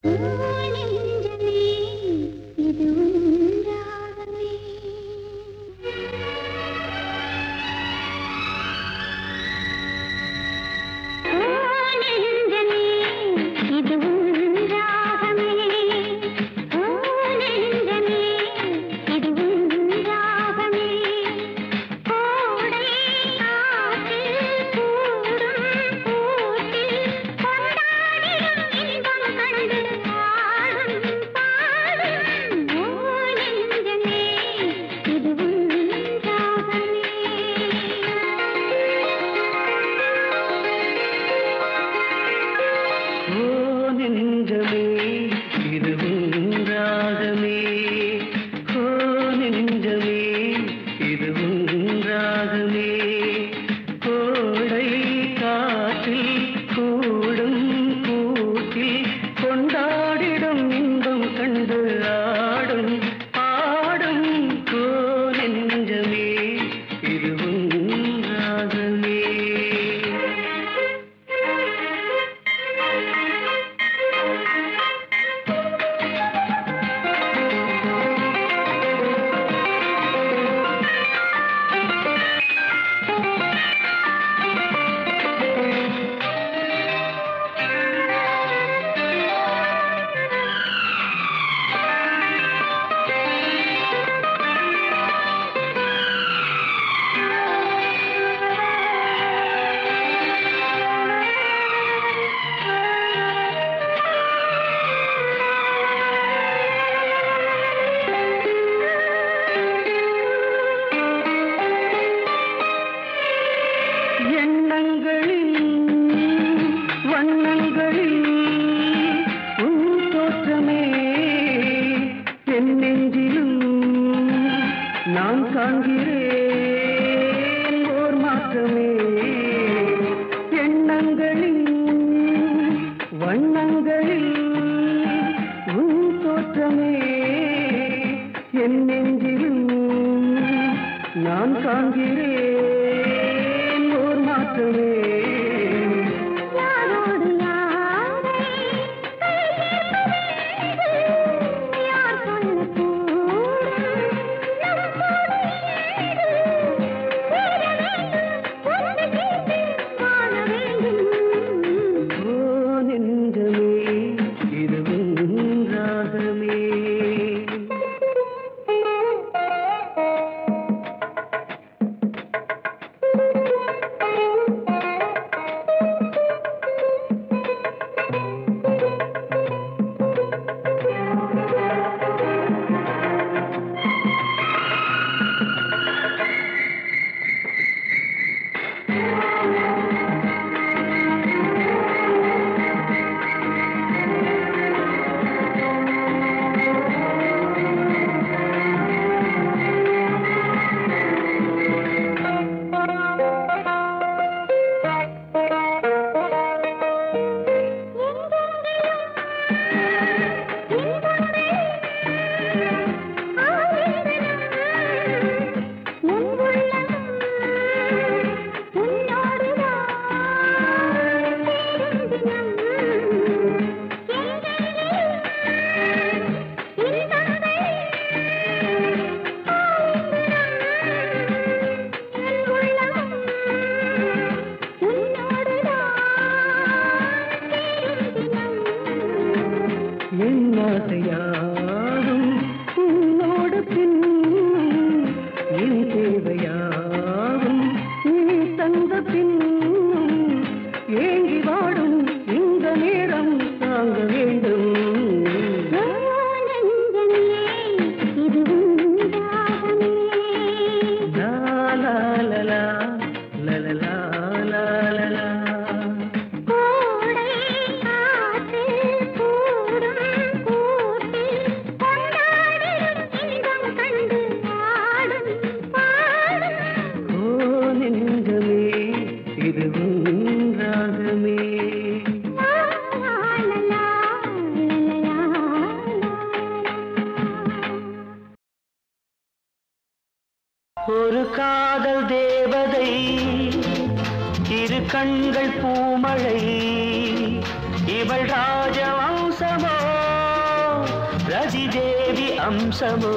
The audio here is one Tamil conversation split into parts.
ஓ நெஞ்சமே இது உன் ராகமே ஓ நெஞ்சமே இது உன் ராகமே கோடை காற்றில் கூடும் கூட்டில் கொண்டாடிடும் இன்பம் கண்டு ஆடும் ஆடும் ஓ நெஞ்சமே இது உன் ராகமே எண்ணங்களில் வண்ணங்களில் உன் தோற்றமே என் நெஞ்சிலும் நான் காண்கிறேன் ஓர் மாற்றமே எண்ணங்களில் வண்ணங்களில் உன் தோற்றமே என் நெஞ்சிலும் நான் காண்கிறேன் ஓர் மாற்றமே யாரோடு யாரை யார் சொல்லக்கூடும் நம் கொடியேது சேர வேண்டும் ஒன்று சேர்ந்து வாழ வேண்டும் ஓ நெஞ்சமே இது உன் ராகமே என் ஆசையாகும் உன்னோடு பின் என் தேவையாகும் நீ தந்த பின் ஏங்கி வாடும் இந்த நேரம் தாங்க வேண்டும் லா லா லா லா லா லா லா லா லா ஓ நெஞ்சமே இது உன் ராகமே ஒரு காதல் தேவதை இரு கண்கள் பூமழை இவள் ராஜவம்சமோ அம்சமோ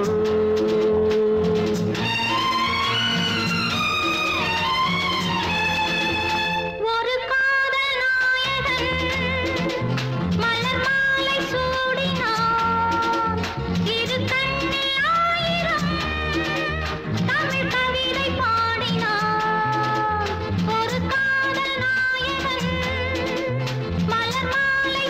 ஒரு காதல் நாயகன் மலர் மாலை சூடினான் இரு கண்ணில் ஆயிரம் தமிழ் கவிதை பாடினான் ஒரு காதல் நாயகன் மலர் மாலை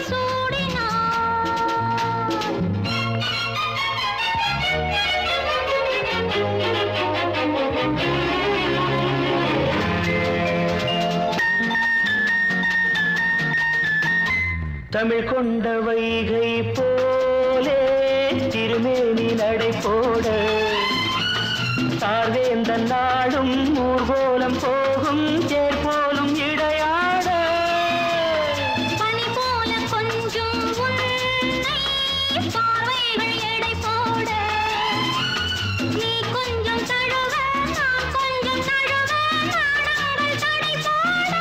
தமிழ் கொண்ட வைகை போலே திருமேனி நடை போட சார்வேந்தன் நாடும் ஊர்கோலம் போகும் தேர் போலும் இடையாட பனி போல கொஞ்சம் உன்னை பார்வைகள் எடை போட நீ கொஞ்சம் தழுவ நான் கொஞ்சம் தழுவ நாடங்கள் தடை போட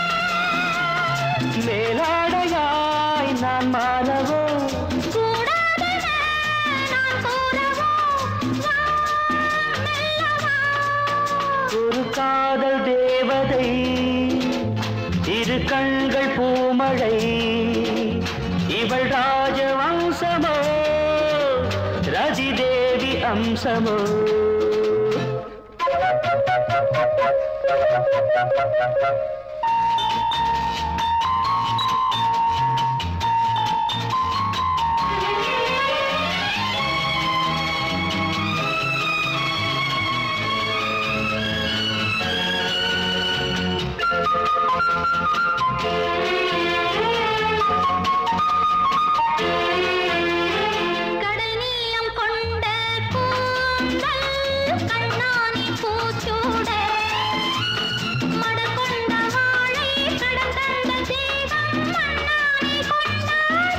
மேலாடையாய் நான் மாறவோ கூடாதென நான் கூறவோ வா மெல்லவா ஒரு காதல் தேவதை இரு கண்கள் பூமழை இவள் ராஜவம்சமோ ரதி தேவி அம்சமோ கடல் நீளம் கொண்ட கூந்தல் கண்ணானி பூச்சூட மடல் கொண்ட வாழை கடல் தந்த தீபம் மண்ணானி கொண்டாட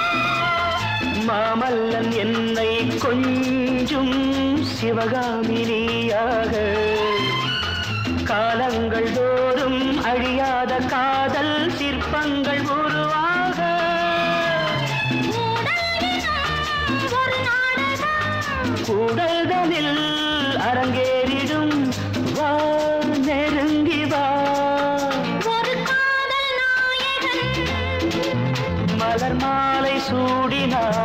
மாமல்லன் என்னை கொஞ்சும் சிவகாமினியாக காலங்கள் தோறும் அழியாத காதல் சிற்பங்கள் உருவாக மூடலினம் ஒரு நாடகம் கூடல்தனில் அரங்கேறிடும் வா நெருங்கி வா ஒரு காதல் நாயகன் மலர் மாலை சூடினார்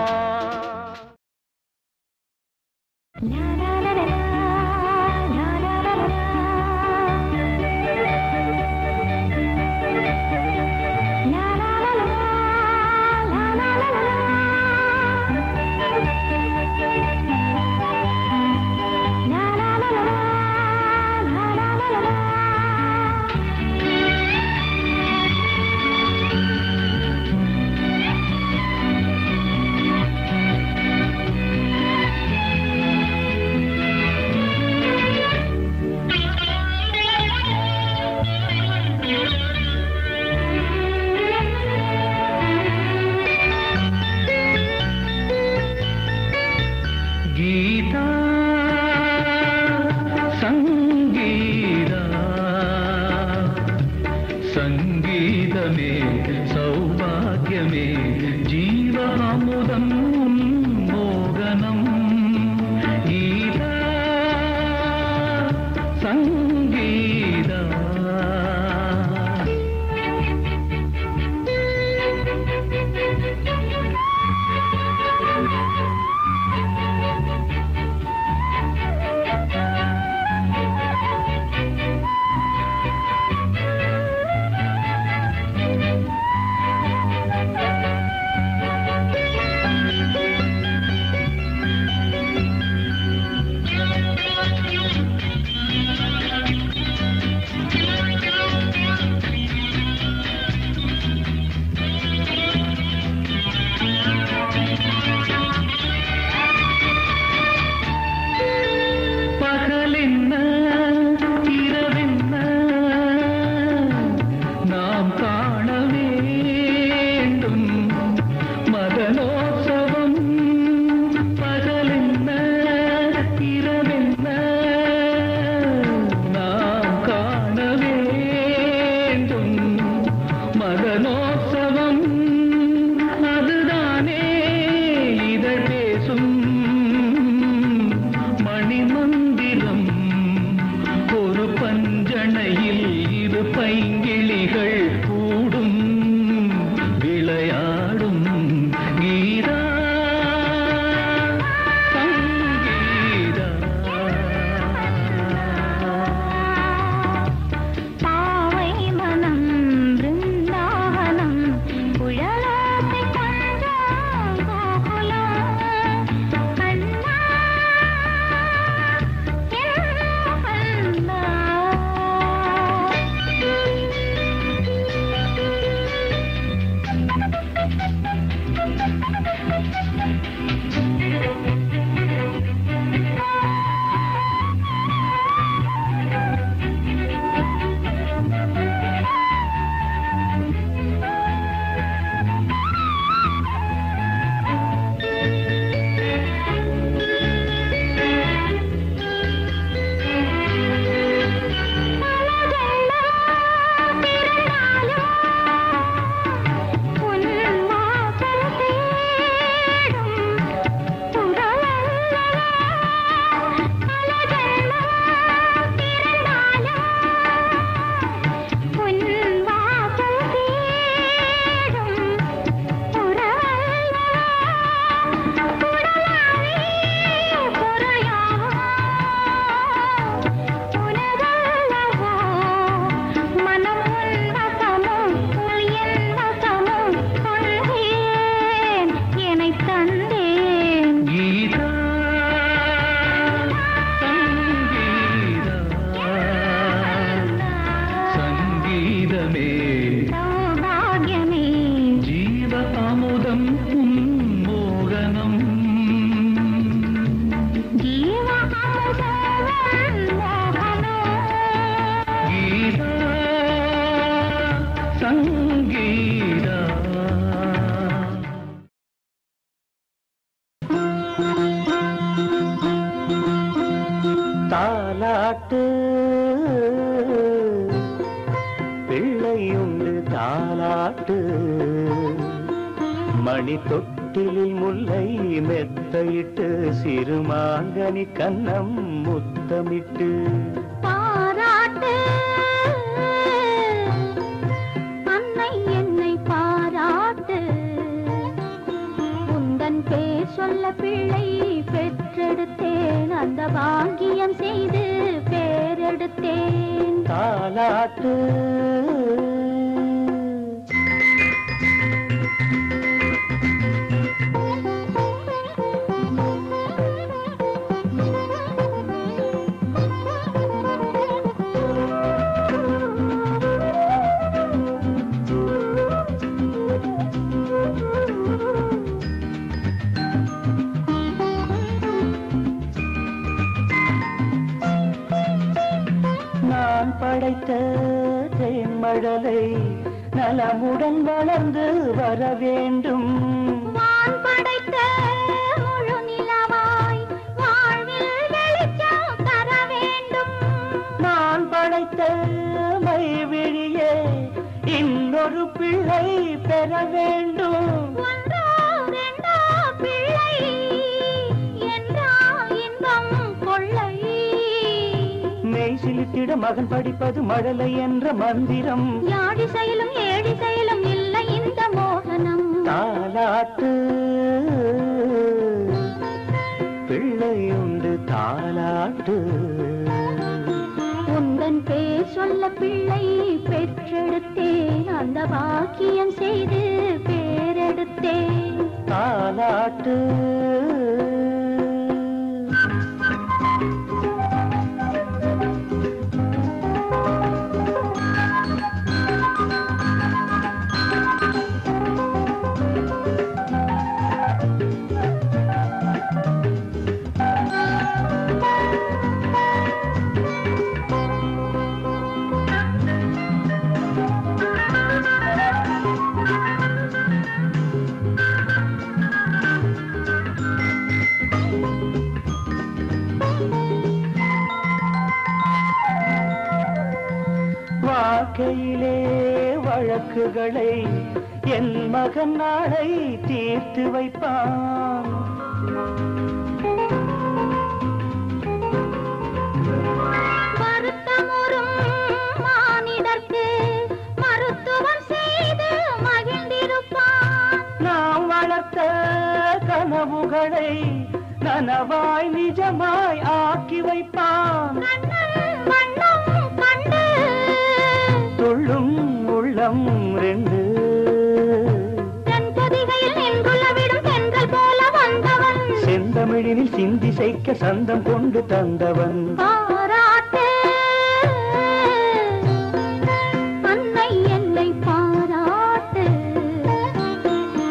கீதா சங்கீதா சங்கீதமே சௌபாகியமே ஜீவாமுதம் மோகனம் கீதா சங்கீதா தந்தேன் கீதா சங்கீதா சங்கீதமே சௌபாகியமே ஜீவ அமுதம் உன் மோகனம் ஜீவ அமுதவன் மோகனோ கீதா சங்கீதா தாலாட்டு பிள்ளையுண்டு தாலாட்டு மணி தொட்டிலில் முல்லை மெத்தையிட்டு சிறுமாங்கனி கன்னம் முத்தமிட்டு பாராட்டு அன்னை என்னை பாராட்டு உந்தன் பேர் சொல்ல பிள்ளை பெற்றெடுத்தேன் அந்த பாக்கியம் செய்து பேரெடுத்தேன் தாலாட்டு நான் படைத்த தேன்மழலை நலமுடன் வளர்ந்து வர வேண்டும் வான் படைத்த முழு நிலவாய் வாழ்வில் வெளிச்சம் தர வேண்டும் நான் படைத்த மைவிழியே இன்னொரு பிள்ளை பெற வேண்டும் ஒன்றோ ரெண்டோ பிள்ளை என்றால் இன்பம் கொள்ளை மெய் சிலித்திட மகன் படிப்பது மழலை என்ற மந்திரம் யாழி செயலும் ஏழி செயலும் இல்லை இந்த மோகனம் தாலாட்டு பிள்ளையுண்டு தாலாட்டு உந்தன் பேர் சொல்ல பிள்ளை பெற்றெடுத்தேன் அந்த பாக்கியம் செய்து பேரெடுத்தேன் தாலாட்டு வாழ்க்கையிலே வழக்குகளை என் மகன் நாளை தீர்த்து வைப்பான் வருத்தமுறும் மானிடர்க்கு மருத்துவம் செய்து மகிழ்ந்திருப்பான் நாம் வளர்த்த கனவுகளை நனவாய் நிஜமாய் ஆக்கி வைப்பான் கண்ணன் வண்ணம் கண்டு துள்ளும் உள்ளம் ரெண்டு தென் பொதிகையில் நின்றுள்ள விடும் தென்றல் போல வந்தவன் செந்தமிழினில் சிந்தி செய்க்க சந்தம் கொண்டு தந்தவன் பாராட்டு அன்னை என்னை பாராட்டு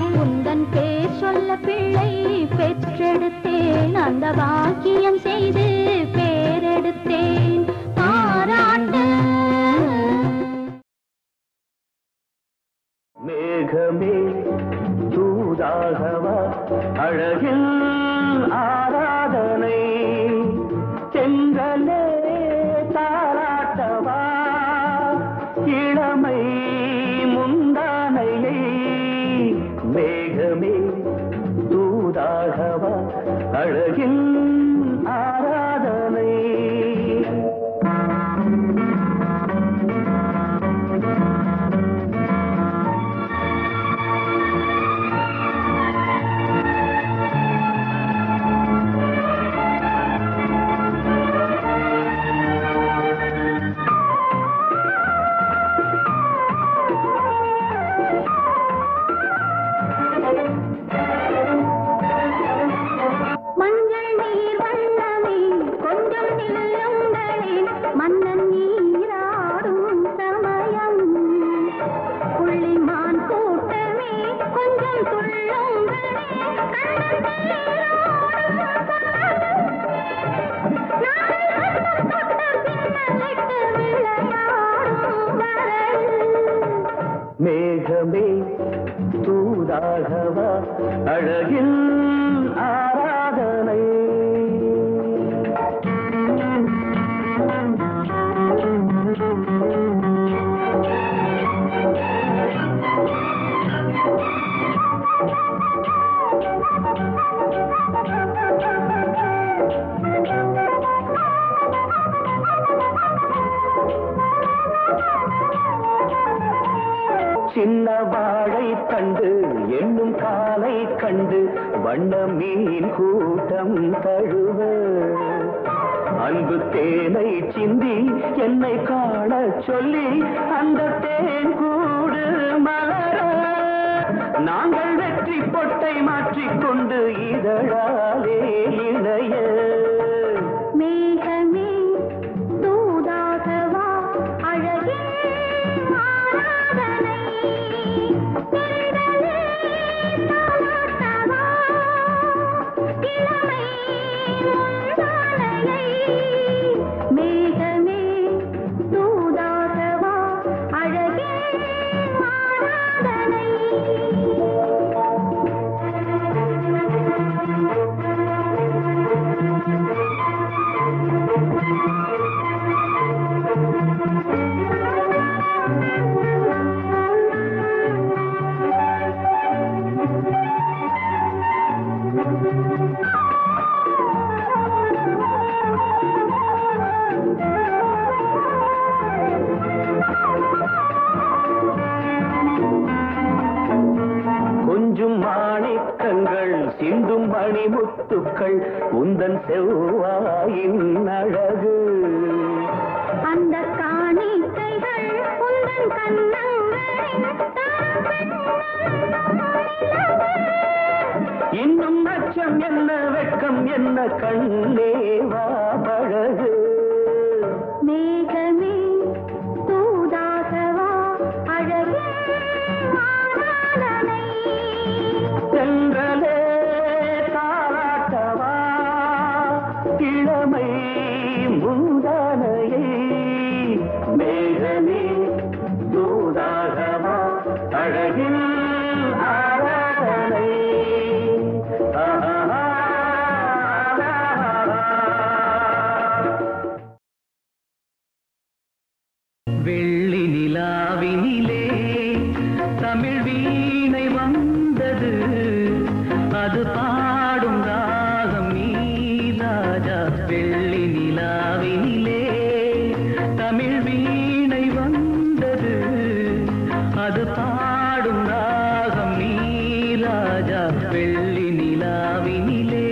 தூதாகவா அழகில் ஆராதனை செங்கலே தாராட்டவா இளமை முந்தானையை மேகமே தூதாகவா அழகில் ஆராதனை மஞ்சள் நீர் வண்ணமே கொஞ்சம் நில்லுங்களே மன்னன் நீராடும் சமயம் புள்ளிமான் கூட்டமே கொஞ்சம் துள்ளுங்களே கண்ணன் நீராடும் சமயம் நாளை வண்ணம் தொட்ட பின்னலிட்டு விளையாடும் வரையில் மேகமே தூதாகவா அழகில் ஆராதனை சின்ன வாழை கண்டு என்னும் காலை கண்டு வண்ண மீன் கூட்டம் தழுவ அன்பு தேனை சிந்தி என்னை காண சொல்லி அந்த தேன் கூடு மலர நாங்கள் வெற்றி பொட்டை மாற்றிக்கொண்டு இதழாலே இணைய மேகமே தூதாகவா அழகே ஆராதனை தென்றலே தாலாட்டவா இளமை முந்தானையை மேகமே தூதாகவா அழகே கொஞ்சும் மாணிக்கங்கள் சிந்தும் மணிமுத்துக்கள் உந்தன் செவ்வாயின் அழகு அந்த காணிக்கைகள் உந்தன் கண்ணங்களில் இன்னும் அச்சம் என்ன வெட்கம் என்ன கண்ணே வா பழகு மேகமே தூதாகவா அழகே ஆராதனை சென்றலே தாராட்டவா இளமை முந்தானையை மேகமே தூதாகவா அழகில் ஆராதனை வெள்ளி நிலாவினிலே தமிழ் வீணை வந்தது அது பாடும் ராகம் நீராஜா வெள்ளி நிலாவினிலே தமிழ் வீணை வந்தது அது பாடும் ராகம் நீராஜா வெள்ளி நிலாவினிலே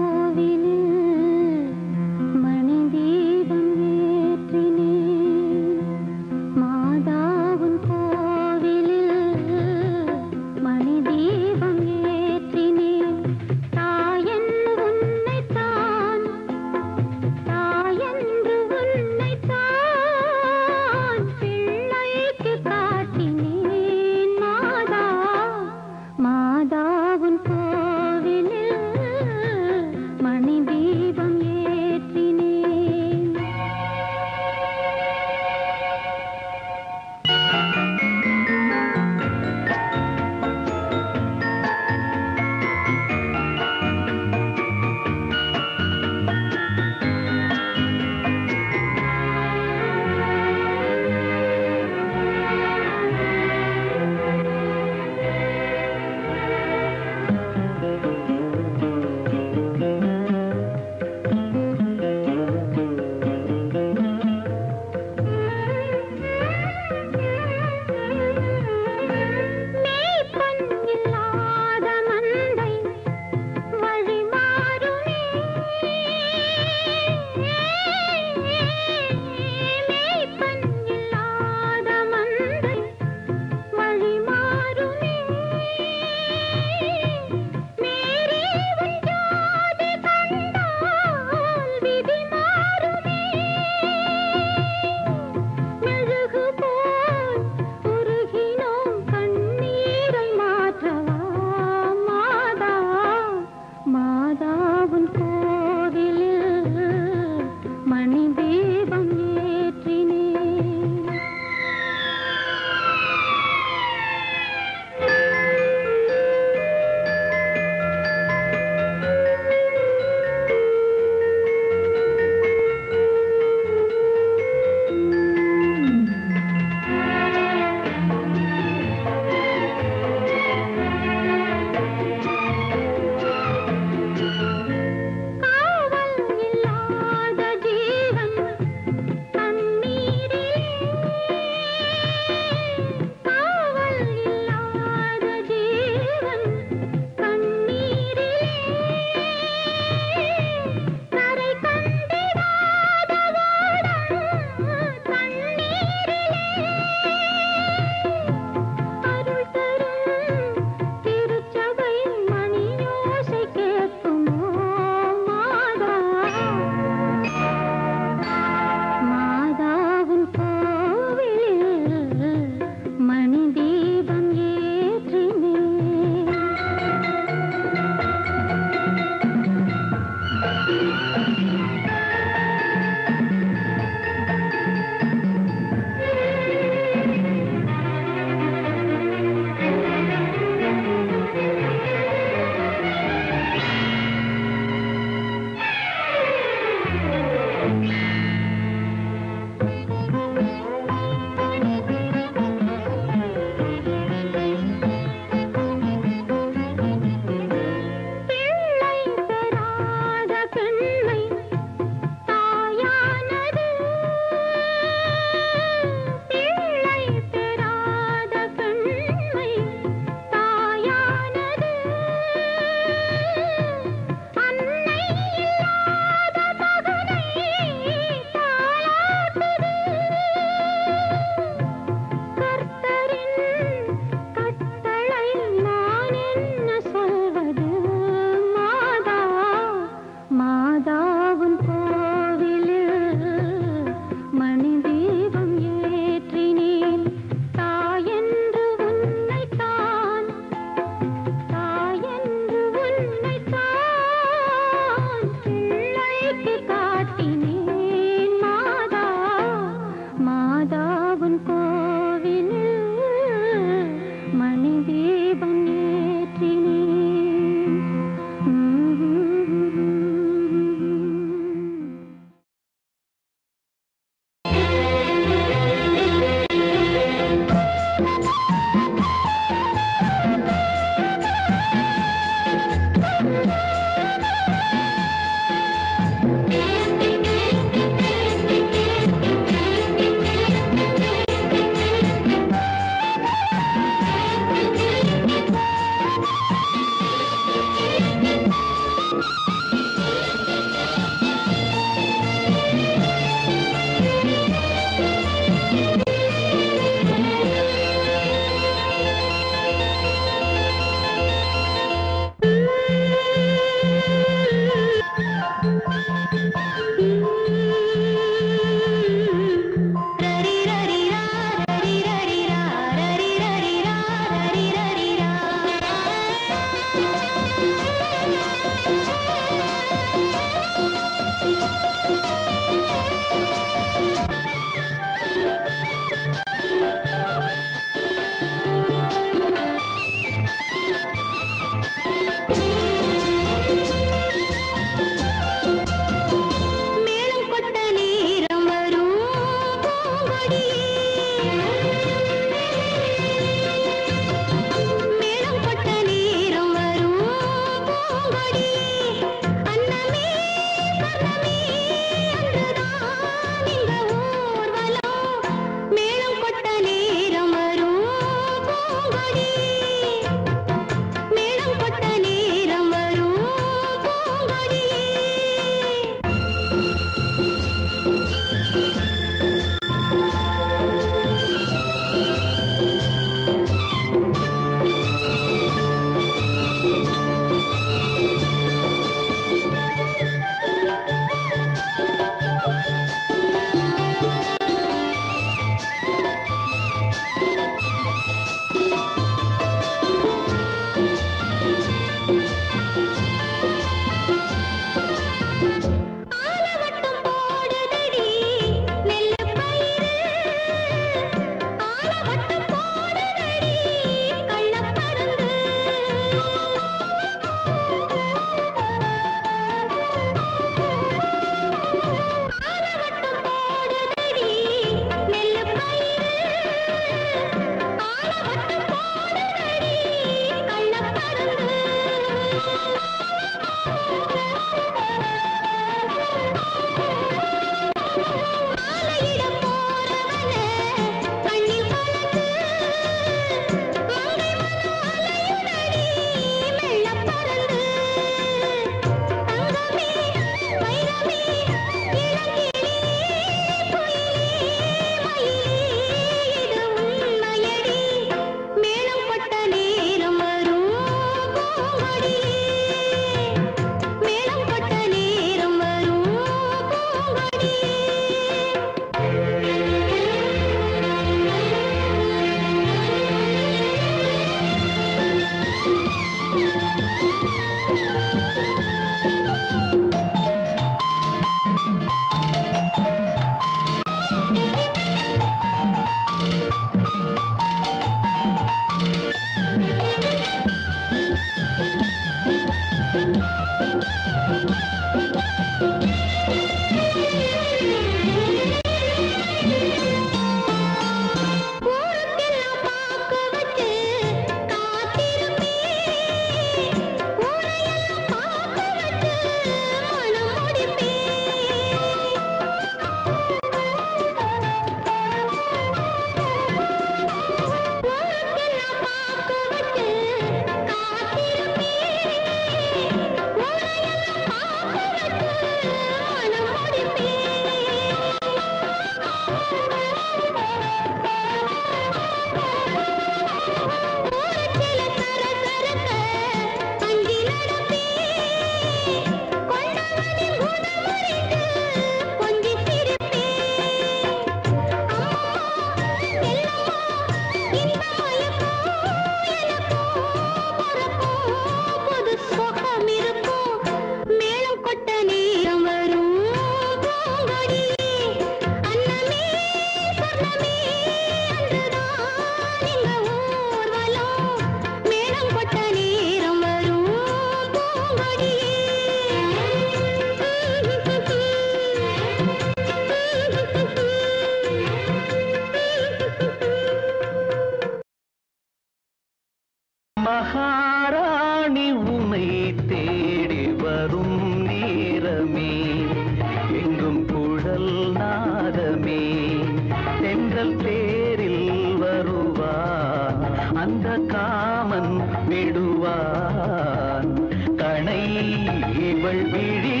மகாராணி உமை தேடி வரும் நேரமே எங்கும் குழல் நாதமே தென்றல் தேரில் வருவார் அந்த காமன் விடுவான் கணை இவள் விழி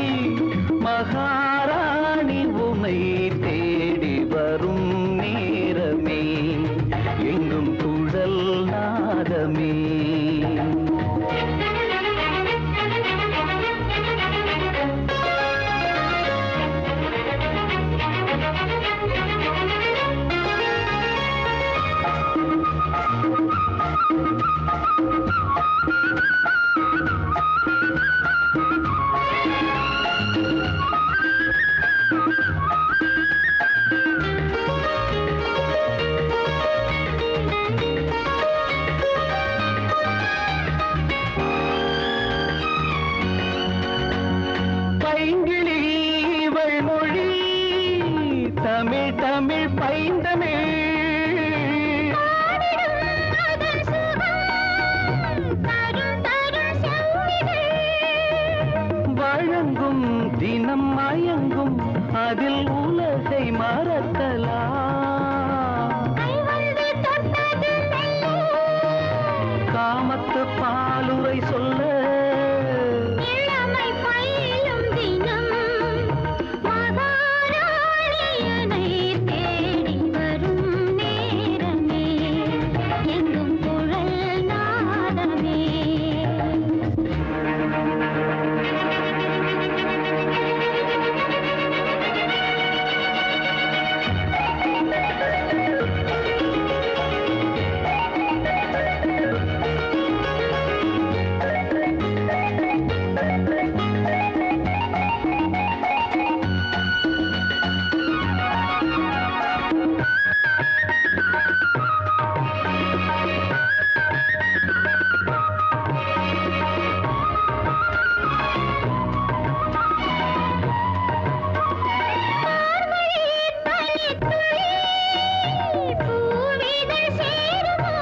மகாராணி உமை தேடி வரும் நேரமே எங்கும் குழல் நாதமே பைங்கிளி இவள் மொழி தமிழ் தமிழ் பைந்தமிழ் அதன் சுகம் தரும் தரும் செவ்விதழ் வழங்கும் தினம் மயங்கும் அதில் உலகை மறக்கலாம் கை வந்து தொட்டது மெல்ல காமத்து பாலுரை சொல்ல இளமை பயிலும் தினம் மகாராணியனை தேடி வரும் நேரமே எங்கும் குழல் நாதமே பூவிதழ் சேருமா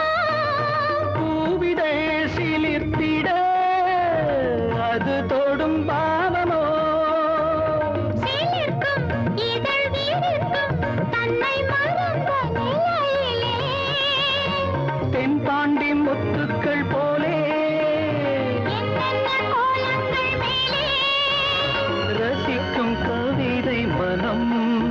பூவிதழ் சிலிர்த்திட அது தொடும் பாவமோ சிலிர்க்கும் இதழ் வீரிக்கும் தன்னை மறந்த நிலையிலே தென்பாண்டி முத்துக்கள் போலே என்னென்ன கோலங்கள் மேலே ரசிக்கும் கவிதை மனம்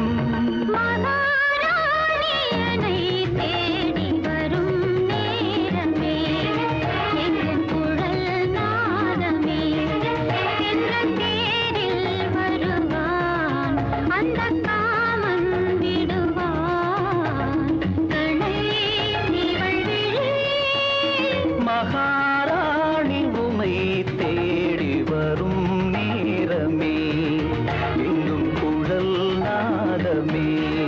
மகாராணியனை தேடி வரும் நேரமே எங்கும் குழல் நாதமே என்ற தேரில் வருவான் அந்த காமன் விடுவான் கணை இவள் விழி மகாராணி உமை தேடி வரும் நேரமே எங்கும் குழல் நாதமே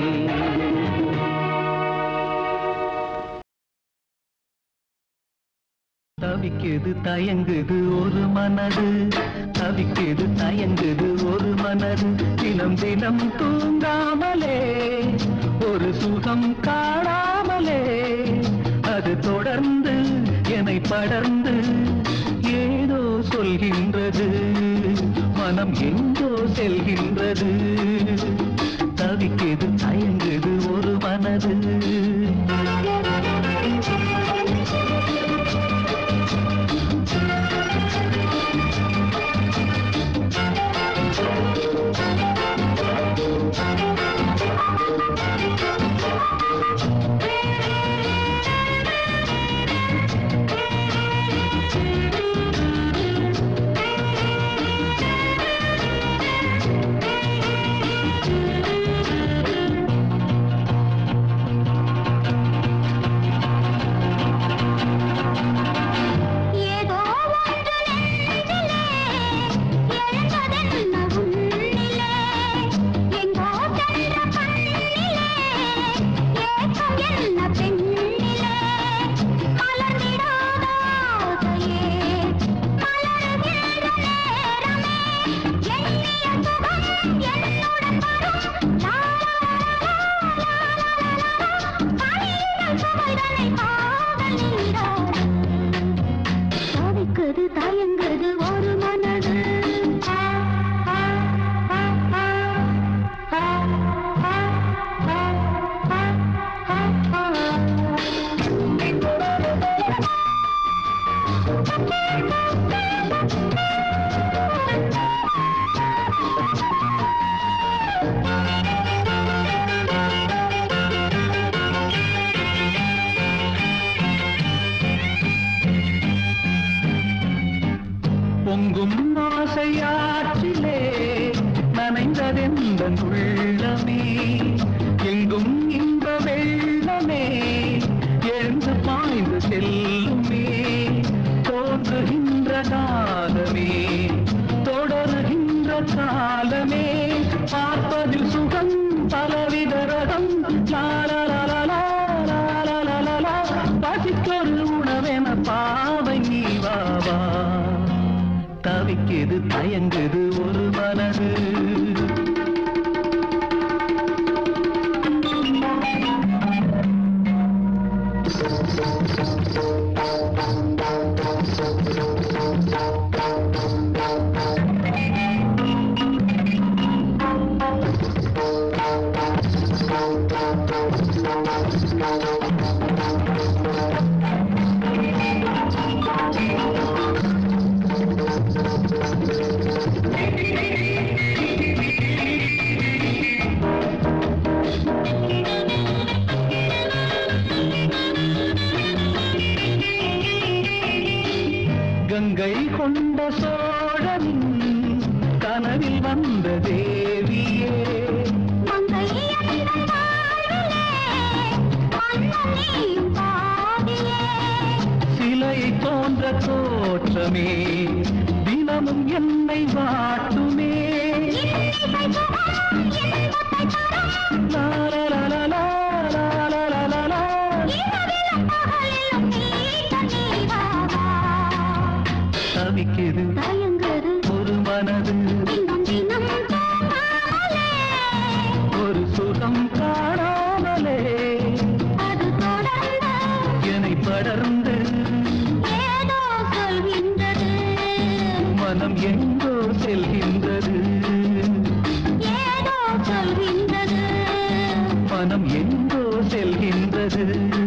தவிக்குது தயங்குது ஒரு மனது தவிக்குது தயங்குது ஒரு மனது தினம் தினம் தூங்காமலே ஒரு சுகம் காணாமலே அது தொடர்ந்து என்னை படர்ந்து ஏதோ சொல்கின்றது மனம் எங்கோ செல்கின்றது தவிக்குது தயங்குது ஒரு மனது ஓசையாற்றிலே நனைந்ததெந்த உள்ளமே எங்கும் இன்ப வெள்ளமே எழுந்து பாய்ந்து செல்லுமே தோன்றுகின்ற காலமே தொடருகின்ற காலமே பார்ப்பதில் சுகம் பலவித ரகம் லாலலலலா, லாலலலலா. பசிக்கொரு உணவென பாவை நீ வாவா தவிக்குது தயங்குது ஒரு மனது கங்கை கொண்ட சோழனின் கனவில் வந்த தேவியே மங்கை அணிந்தன் வாழ்விலே மன்னன் நீயும் பாதியே சிலை தோன்ற தோற்றமே தினமும் என்னை வாட்டுமே இன்னிசை சுகம் இன்பத்தை தரும் லாலலலலா, லாலலலலா. இரவிலும் பகலிலும் நீண்ட நீராவா தவிக்குது தயங்குது ஒரு மனது தினம் தினம் தூங்காமலே ஒரு சுகம் காணாமலே அது தொடர்ந்து என்னை படர்ந்து ஏதோ சொல்கின்றது மனம் எங்கோ செல்கின்றது ஏதோ சொல்கின்றது மனம் எங்கோ செல்கின்றது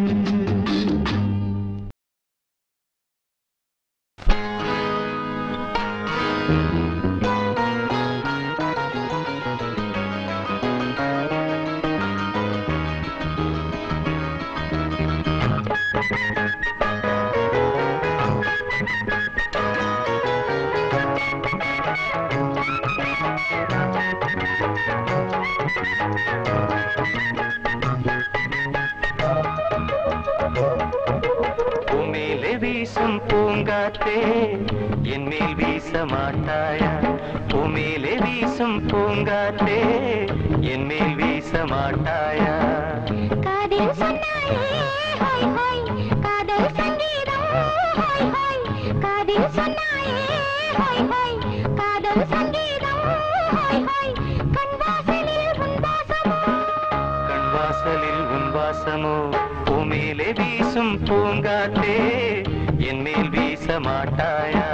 பூமேலே வீசும் பூங்காற்றே என் மேல் வீச மாட்டாயா பூமேலே வீசும் பூங்காற்றே என் மேல் வீச மாட்டாயா காதில் சொன்னாயே ஹோய் ஹோய் காதல் சங்கீதம் ஹோய் ஹோய் காதில் சொன்னாயே ஹோய் ஹோய் காதல் சங்கீதம் ஹோய் ஹோய் கண் வாசலில் உன் வாசமோ கண் வாசலில் உன் வாசமோ பூமேலே வீசும் பூங்காற்றே என் மேல் வீச மாட்டாயா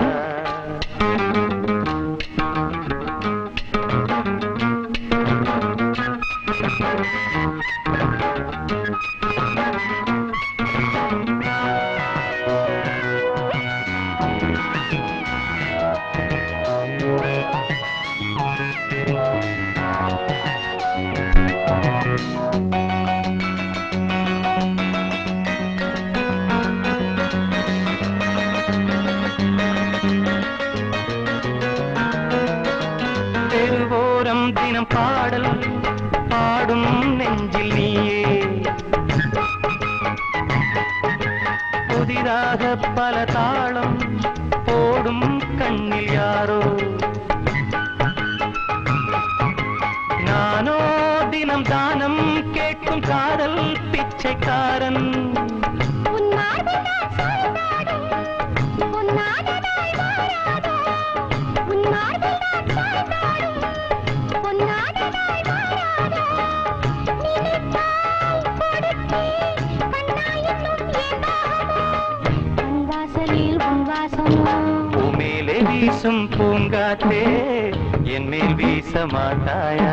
தெருவோரம் தினம் பாடல் பாடும் நெஞ்சில் நீயே புதிதாக பல தாளம் போடும் கண்ணில் யாரோ நானோ தினம் தானம் கேட்கும் காதல் பிச்சைக்காரன் உன் மார்பில்தான் சாய்ந்தாடும் உன் நாததாய் மாறாதோ உன் மார்பில்தான் சாய்ந்தாடும் உன் நாததாய் மாறாதோ நினைத்தால் கொடுத்தேன் கண்ணாய் இன்னும் ஏன் தாகமோ உன் வாசலில் உன் வாசமோ பூமேலே வீசும் பூங்காற்றே என் மேல் வீச மாட்டாயா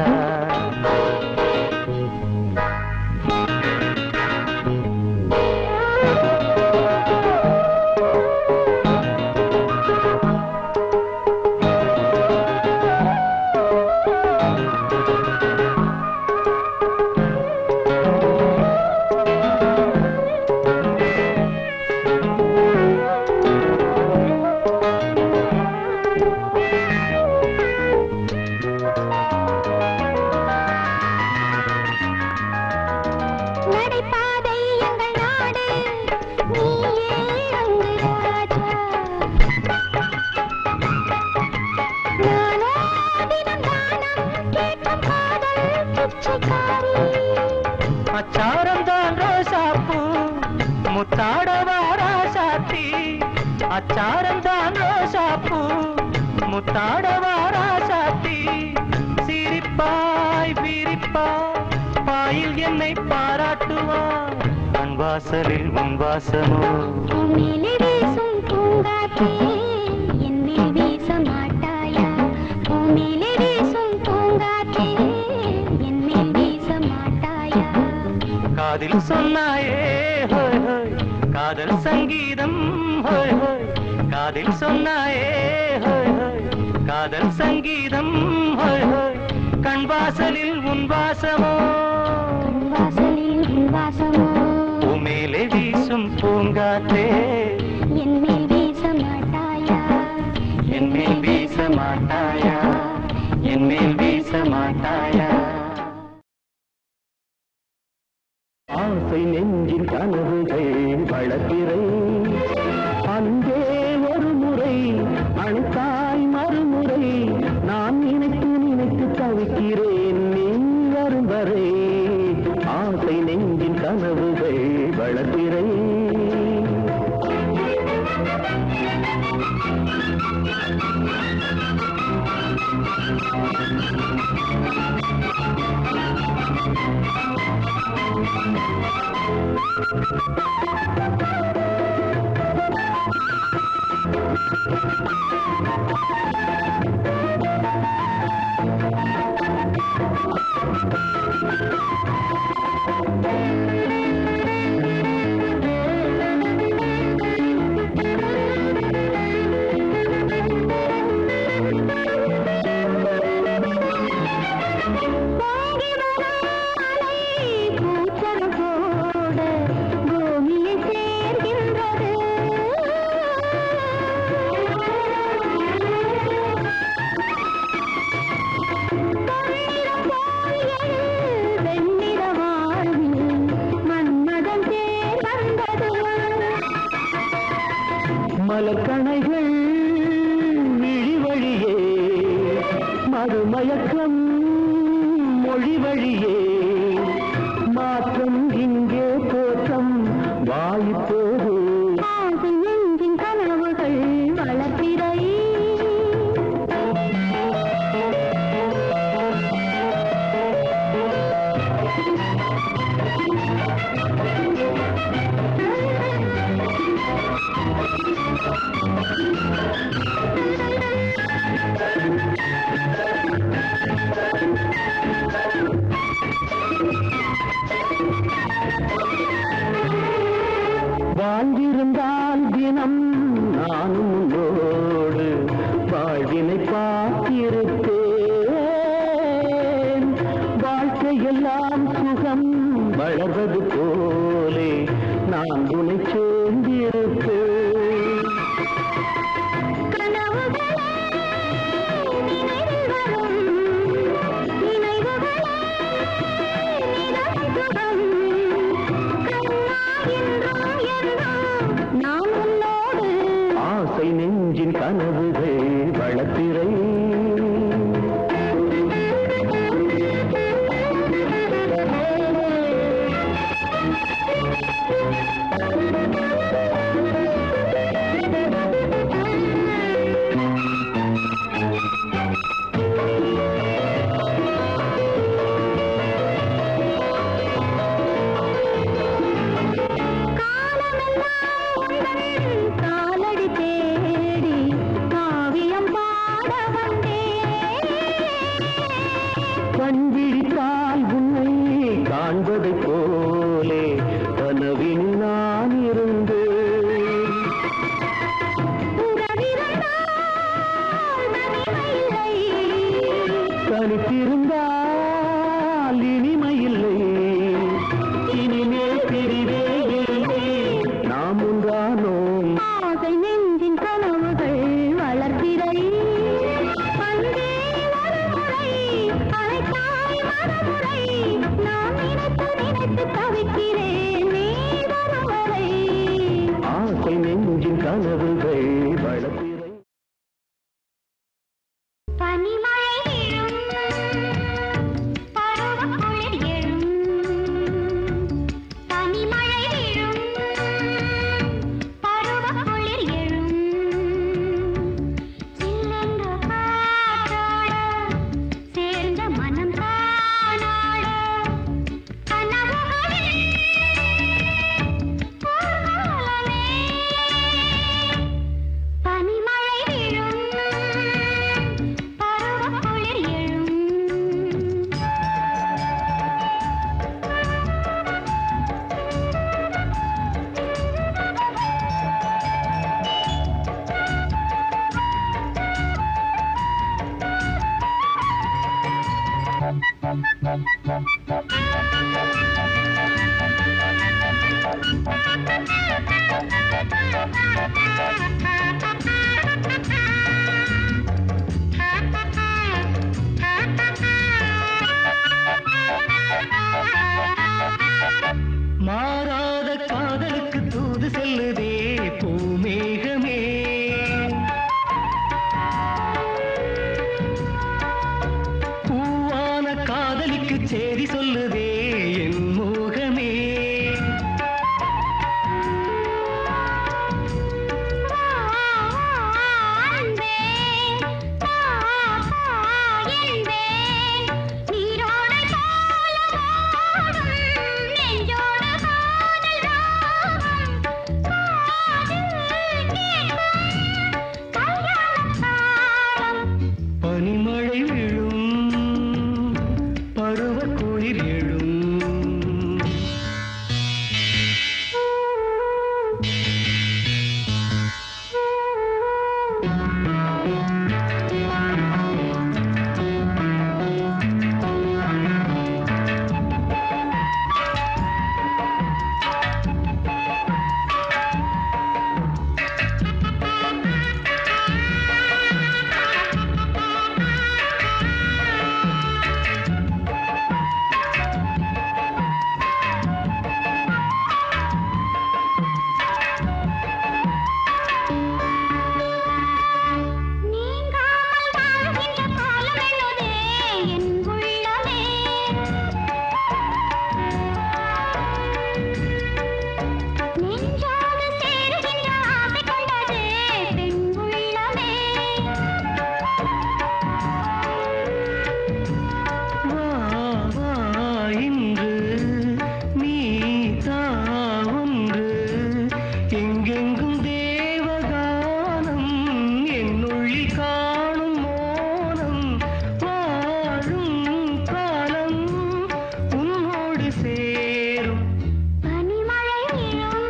சாரந்தான் ரோசாப்பூ முத்தாடவா ராசாத்தி சிரிப்பாய் விரிப்பாய் பாயில் என்னை பாராட்டுவார் கண் வாசலில் உன் வாசமோ பூமேலே வீசும் பூங்காற்றே என்னில் வீச மாட்டாயா பூமேலே வீசும் பூங்காற்றே என்னில் வீச மாட்டாயா காதில் சொன்னாயே ஹோய் ஹோய் காதல் சங்கீதம் ஹோய் ஹோய் காதில் சொன்னாயே ஹோய் ஹோய் காதல் சங்கீதம் ஹோய் ஹோய் கண் வாசலில் உன் வாசமோ கண் வாசலில் உன் வாசமோ பூமேலே வீசும் பூங்காற்றே என்னில் வீச மாட்டாயா என்னில் வீச மாட்டாயா என்னில் வீச மாட்டாயா ஆசை நெஞ்சின் கனவுகள் வளர்ப்பிறை அன்பே ஒரு முறை அழுத்தாய் மறுமுறை நான் நினைத்து நினைத்து தவிக்கிறேன் நீ வரும் வரை ஆசை நெஞ்சின் கனவுகள் வளர்ப்பிறை பொங்கி வரும் அலை பூச்சரம் போட பூமியை சேர்கின்றது பொன்னிறம் போல் எழு வெண்ணிற வாழ்வில் மன்மதன் தேர் வந்தது மலக்கணைகள் விழி வழியே மறுமயக்கம் மொழி வழியே மாற்றம் இங்கே தோற்றம் வாய்ப்போது ஆசை நெஞ்சின் கனவுகள் வளர்ப்பிறை வாழ்ந்திருந்தால் தினம் நானும் உன்னோடு வாழ்வினை பார்த்திருப்பேன் வாழ்க்கையெல்லாம் சுகம் வளர்வது போலே நான் உனை சேர்ந்திருப்பேன் கனவுகளே நினைவில் வரும் நினைவுகளே நிலம் சுகம் கண்ணா என்றும் என்றும் நான் உன்னோடு ஆசை நெஞ்சின் கனவுகள் வளர்த்திரை காலமெல்லாம் உந்தன் காலடி தேடி காவியம் பாட வந்தேன் கண்விழித்தால் உன்னை காண்பதைப் போலே கனவில் நான் இருந்தேன் உறவிருந்தால் நனிமையில்லை தனித்திருந்தால் இனிமையில்லை இனிமேல் பிரிவே இல்லை நாம் ஒன்றானோம் ஆசை நெஞ்சின் கனவுகள் வளர்த்திரை அன்பே ஒரு முறை அழைத்தாய் மறுமுறை நான் நினைத்து நினைத்து தவிக்கிறேன் நீ வரும் வரை ஆசை நெஞ்சின் கனவுகள் வளர்த்திரை பனிமழை விழும் பருவக்குளிர் எழும் பனிமழை விழும் பருவக்குளிர் எழும் மாறாத காதலுக்கு தூது செல்லுதே பூமேகமே பூவான காதலிக்கு சேரி சொல்லுதே என் மோகமே அன்பே பா பா என்பே நீரோடை போல ஓடும் நெஞ்சோடு காதல் ராகம் காதில் கேட்கும் கல்யாணத் தாளம் பனிமழை விழும் பருவ குளிர் எழும் நீங்காமல் வாழ்கின்ற காலமென்னுதே என் உள்ளமே நெஞ்சோடு சேருகின்ற ஆசை கொண்டதே பெண் உள்ளமே வா வா இன்று நீ தா ஒன்று எங்கெங்கும் தேவகானம் என்னுள்ளில் காணும் மோனம் வாழும் காலம் உன்னோடு சேரும் பனிமழை விழும்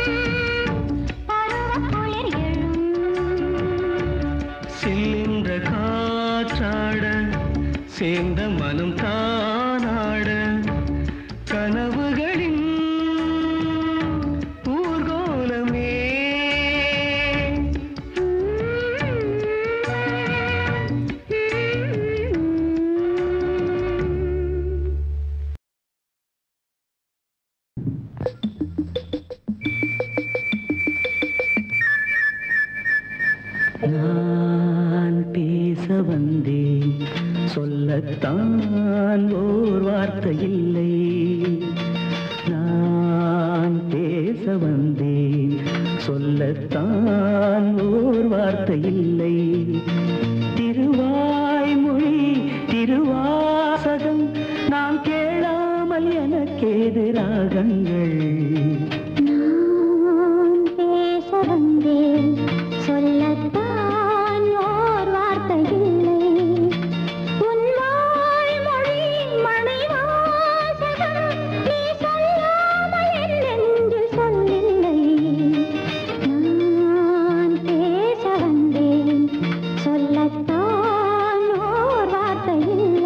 பருவக் குளிர் எழும் செல்கின்ற காற்றாட சேர்ந்த மனம் தானாட கனவுகளின் ஊர்கோலமே நான் பேச வந்தேன் சொல்லத்தான் ஓர் வார்த்தை இல்லை நான் பேச வந்தேன் சொல்லத்தான் ஓர் வார்த்தை இல்லை திருவாய்மொழி திருவாசகம் நாம் கேளாமல் எனக்கேது ராகங்கள் நான் பேச வந்தேன் சொல்லத்தான் ஓர் வார்த்தை இல்லை உன் வாய்மொழி மணிவாசகம் நீ சொல்லாமல் என் நெஞ்சில் சொல்லில்லை நான் பேச வந்தேன் சொல்லத்தான் ஓர் வார்த்தை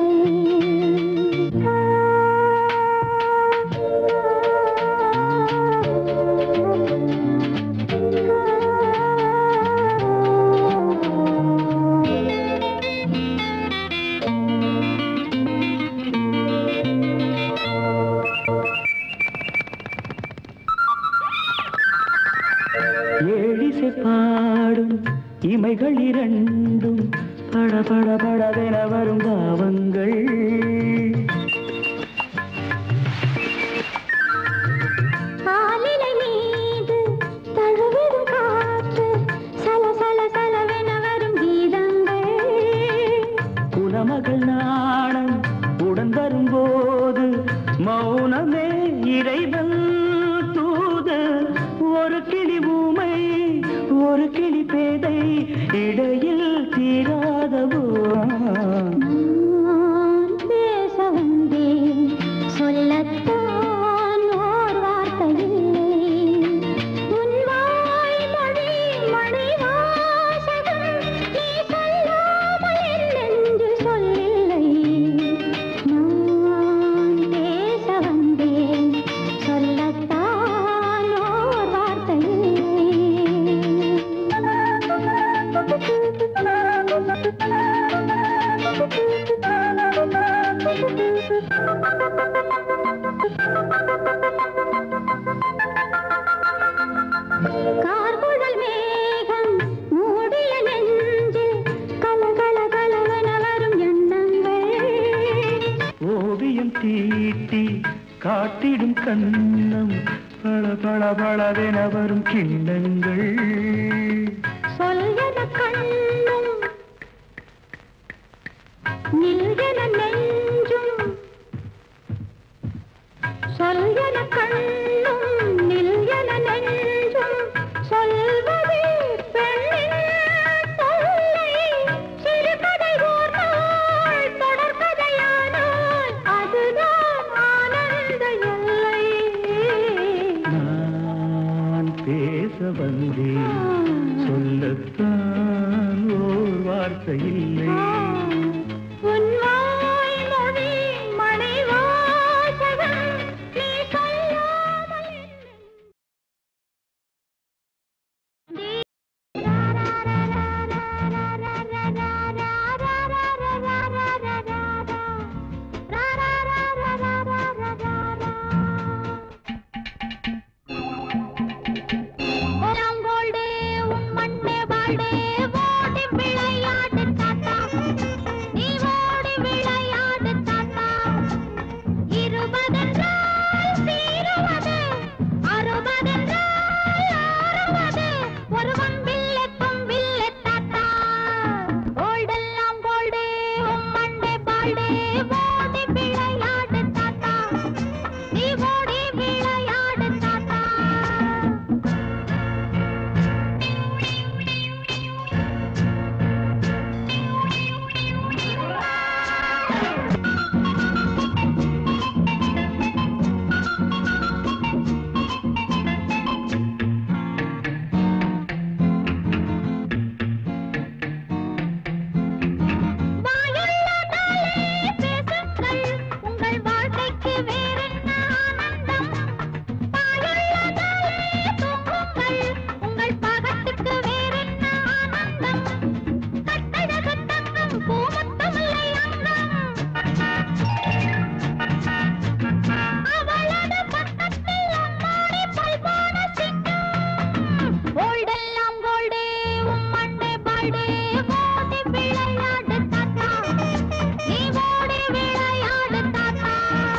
ஏழிசை பாடும் இமைகள் இரண்டும் பட பட படவென வரும் பாவங்கள் ஆலிலை மீது தழுவிடும் காற்று சல சல சலவென வரும் கீதங்கள் குலமகள் நாணம் உடன் வரும்போது மௌனமே இறைவன் தூது ஒரு கிளி ஊமை ஒரு கிளி பேதை இடையில் தீராதவோ நான் பேச வந்தேன் சொல்லத்தான் ஓர் வார்த்தை இல்லை உன் வாய்மொழி மணிவாசகம் நீ சொல்லாமல் என் நெஞ்சு சொல்லில்லை நான் பார்த்திடும் கண்ணம் பள பள பளவென வரும் கிண்ணங்கள் சொல்யன கண்ணும் நில்யன நெஞ்சும் சொல்யன கண்ணும் நில்யன நெஞ்சும் சொல்வதே பெண்ணின் தொல்லை சிறுகதை ஓர் நாள் தொடர்கதையானால் அதுதான் ஆனந்த எல்லை நான் பேச வந்தேன் சொல்லத்தான் ஓர் வார்த்தை இல்லை உன் வாய்மொழி மணிவாசகம் நீ சொல்லாமல் ஓலாங்கோல்டே, உன் மண்ணே வாழ்டே, ஓடி விளையாடு தாத்தா. நீ ஓடி விளையாடு தாத்தா. இருபதென்றால் தீருவது, அறுபதென்றால் ஆறுவது. ஒருவன் வில்லெத்தும் வில்லை தாத்தா. கோல்டெல்லாம் கோல்டே, உன் மண்ணே பால்டே, ஓடி விளையாடு தாத்தா. நீ ஓடி விளையாடு தாத்தா வாயுள்ளதாலே பேசுங்கள் உங்கள் வாழ்க்கைக்கு வேறென்ன ஆனந்தம் பாயுள்ளதாலே தூங்குங்கள் உங்கள் பாகத்துக்கு வேறென்ன ஆனந்தம் கட்டழகு தங்கம் பூமுத்தமில்லை அங்கம் அவளது பக்கத்தில் அம்மாடி பல்பான சிங்கம் கோல்டெல்லாம் கோல்டே உன் மண்ணே பால்டே ஓடி விளையாடு தாத்தா நீ ஓடி விளையாடு தாத்தா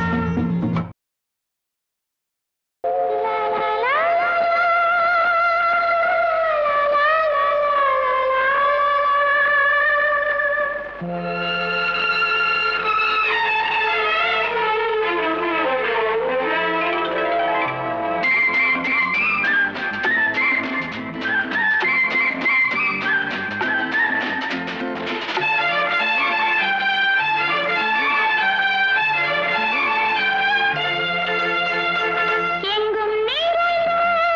எங்கும் நிறைந்த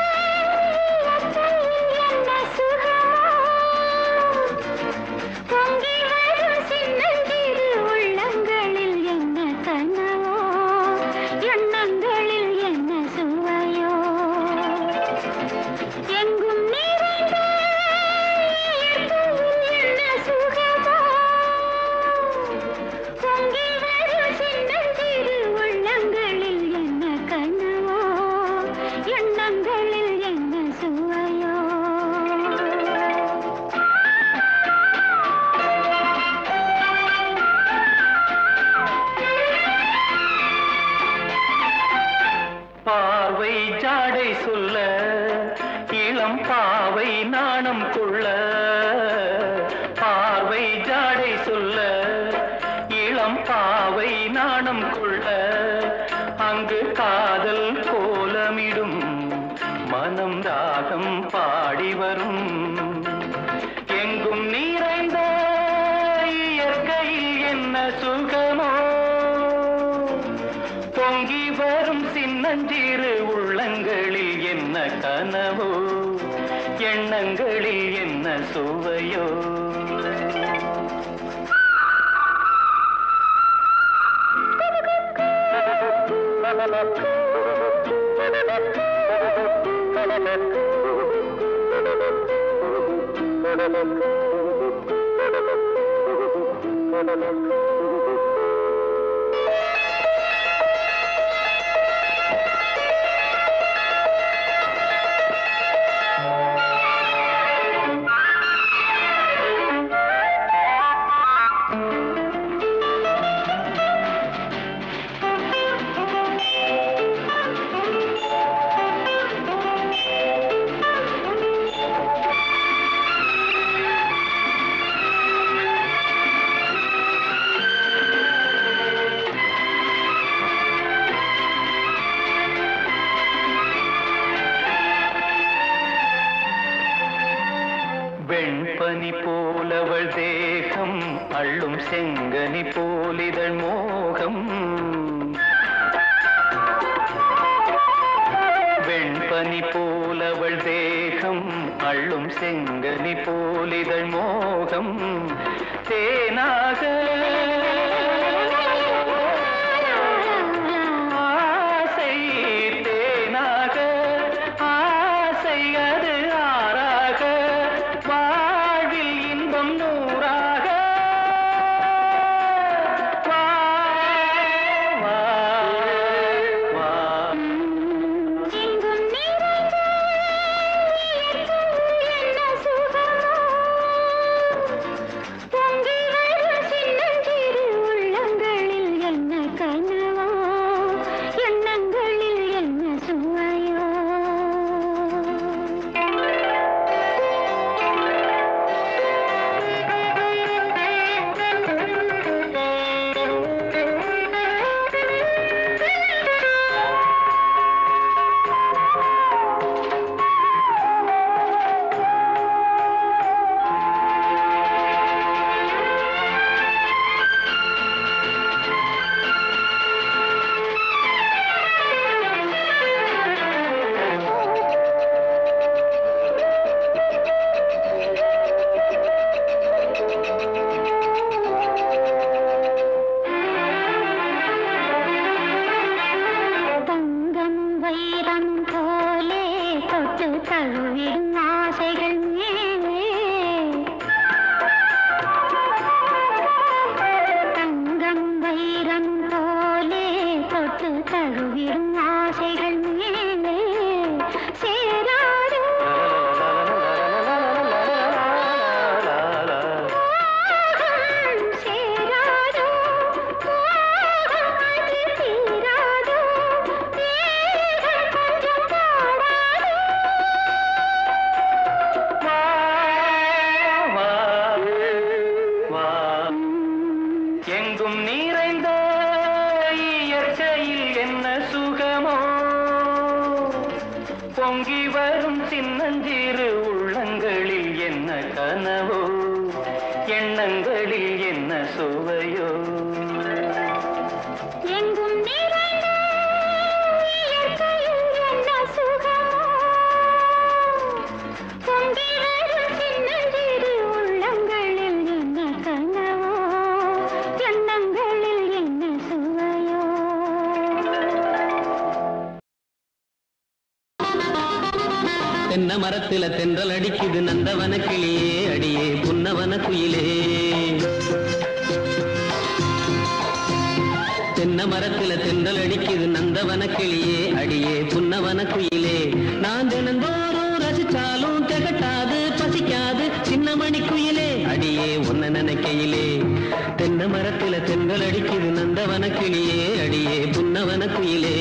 என்ன சுகமோ பொங்கி வரும் சின்னஞ்சிறு உள்ளங்களில் என்ன கனவோ எண்ணங்களில் என்ன சுவையோ எங்கும் நிறைந்த என்ன சுகமோ பொங்கி வரும் சின்னஞ்சிறு உள்ளங்களில் என்ன கனவோ எண்ணங்களில் என்ன சுவையோ பார்வை ஜாடை சொல்ல இளம் பாவை நாணம் கொள்ள பார்வை ஜாடை சொல்ல இளம் பாவை நாணம் கொள்ள அங்கு காதல் கோலமிடும் மனம் ராகம் பாடி வரும் எங்கும் நிறைந்த இயற்கையில் என்ன சுகமோ பொங்கி வரும் சின்னஞ்சிறு உள்ளங்களில் என்ன கனவோ எண்ணங்களில் என்ன சுவையோ வெண்பனி போலவள் தேகம் அள்ளும் செங்கனி போலிதழ் மோகம் வெண்பனி போலவள் தேகம் அள்ளும் செங்கனி போலிதழ் மோகம் தேனாக ஆசை தேனாக ஆசை அது ஆறாக வாழ்வில் இன்பம் நூறாக வா, வா, வா. எங்கும் நிறைந்த என்ன சுகமோ பொங்கி வரும் சின்னஞ்சிறு உள்ளங்களில் என்ன கனவோ எண்ணங்களில் என்ன சுவையோ தங்கம் வைரம் போலே தொட்டு தழுவிடும் ஆசைகள் மேலே தங்கம் வைரம் போலே தொட்டு தழுவிடும் ஆசைகள் மேலே சேராதோ மோகம் சேராதோ மோகம் அது தீராதோ தேகம் கொஞ்சம் பாடாதோ வா, வா, வா. எங்கும் நிறைந்த இயற்கையில் என்ன சுகமோ பொங்கி வரும் சின்னஞ்சிறு உள்ளங்களில் என்ன கனவோ எண்ணங்களில் என்ன சுவையோ எங்கும் நிறைந்த இயற்கையில் என்ன சுகமோ பொங்கி வரும் சின்னஞ்சிறு உள்ளங்களில் என்ன கனவோ எண்ணங்களில் என்ன சுவையோ தென்னை மரத்துல தென்றல் அடிக்குது நந்தவன கிளியே அடியே புன்னவன குயிலே தென்னை மரத்துல தென்றல் அடிக்குது நந்தவன கிளியே அடியே புன்னவன குயிலே நான் தினந்தோறும் ரசிச்சாலும் திகட்டாது பசிக்காது சின்னமணி குயிலே அடியே உன்ன நினைக்கையிலே தென்னை மரத்துல தென்றல் அடிக்குது நந்தவன கிளியே அடியே புன்னவன குயிலே